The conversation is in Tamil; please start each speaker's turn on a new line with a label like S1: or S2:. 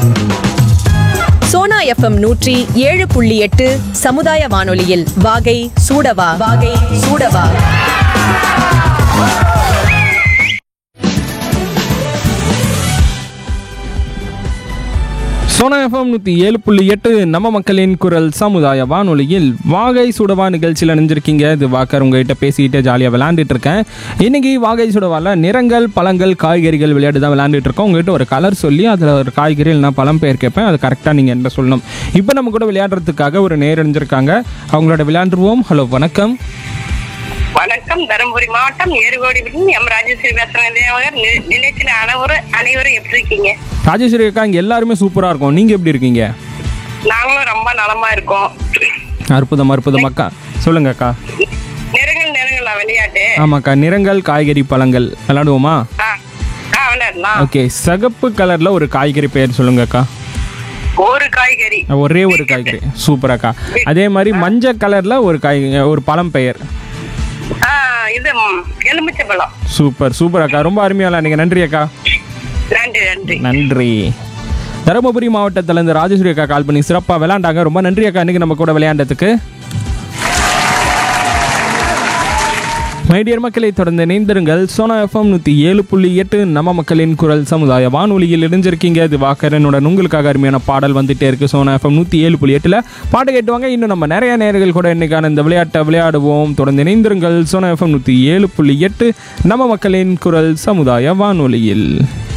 S1: சோனா எஃப்எம் நூற்றி ஏழு புள்ளி எட்டு சமுதாய வானொலியில் வாகை சூடவா வாகை சூடவா
S2: சோனா எஃப்எம் நூற்றி ஏழு புள்ளி எட்டு நம்ம மக்களின் குரல் சமுதாய வானொலியில் வாகை சுடவா நிகழ்ச்சியில் நினைஞ்சிருக்கீங்க இது வாக்கர் உங்ககிட்ட பேசிக்கிட்டே ஜாலியாக விளையாண்டுட்டு இருக்கேன் இன்னைக்கு வாகை சுடவால நிறங்கள் பழங்கள் காய்கறிகள் விளையாட்டு தான் விளையாண்டுட்டு இருக்கோம் உங்ககிட்ட ஒரு கலர் சொல்லி அதில் ஒரு காய்கறி இல்லைனா பழம் பெயர் கேட்பேன் அது கரெக்டாக நீங்கள் என்ன சொல்லணும் இப்போ நம்ம கூட விளையாடுறதுக்காக ஒரு நேர் அணிஞ்சிருக்காங்க அவங்களோட விளையாண்டுருவோம் ஹலோ வணக்கம்
S3: வணக்கம் தருமபுரி மாவட்டம் ஏறுகோடி எம் ராஜேஸ்வரி பேசுறேன் தேவகர் நி- நிலையத்தில் அனைவரும் அனைவரும் எப்படி இருக்கீங்க
S2: ராஜேஸ்வரி அக்கா இங்கே எல்லாருமே சூப்பராக இருக்கும் நீங்கள் எப்படி இருக்கீங்க
S3: நாங்களும் ரொம்ப நலமா இருக்கோம்
S2: அற்புதம் அற்புதம் அக்கா சொல்லுங்க அக்கா
S3: நிறங்கள் நிறங்களா விளையாட்டு
S2: ஆமாக்கா நிறங்கள் காய்கறி பழங்கள் விளையாடுவோமா
S3: ஆ ஆ விளையாடலாம்
S2: ஓகே சிகப்பு கலர்ல ஒரு காய்கறி பெயர் சொல்லுங்க அக்கா
S3: ஒரு காய்கறி
S2: ஒரே ஒரு காய்கறி சூப்பர் அக்கா அதே மாதிரி மஞ்சள் கலர்ல ஒரு காய் ஒரு பழம் பெயர்
S3: ஆ இது ம், எலுமிச்சை பழம்
S2: சூப்பர் சூப்பர் அக்கா ரொம்ப அருமையா விளையாடுங்க நன்றி அக்கா
S3: நன்றி நன்றி
S2: நன்றி தருமபுரி மாவட்டத்துல இருந்து ராஜேஸ்வரி அக்கா கால் பண்ணி சிறப்பா விளையாண்டாங்க ரொம்ப நன்றி அக்கா இன்னைக்கு நம்ம கூட விளையாண்டதுக்கு மைடியர் மக்களை தொடர்ந்து இணைந்திருங்கள் சோனா எஃப்எம் நூற்றி ஏழு புள்ளி எட்டு நம்ம மக்களின் குரல் சமுதாய வானொலியில் இணைஞ்சிருக்கீங்க இது வாக்கரனுடன் உங்களுக்காக அருமையான பாடல் வந்துட்டே இருக்கு சோனா எஃப்எம் நூற்றி ஏழு புள்ளி எட்டில் பாட்டு கேட்டுவாங்க இன்னும் நம்ம நிறைய நேர்கள் கூட இன்னைக்கான இந்த விளையாட்டை விளையாடுவோம் தொடர்ந்து இணைந்திருங்கள் சோனா எஃப்எம் நூற்றி ஏழு புள்ளி எட்டு நம்ம மக்களின் குரல் சமுதாய வானொலியில்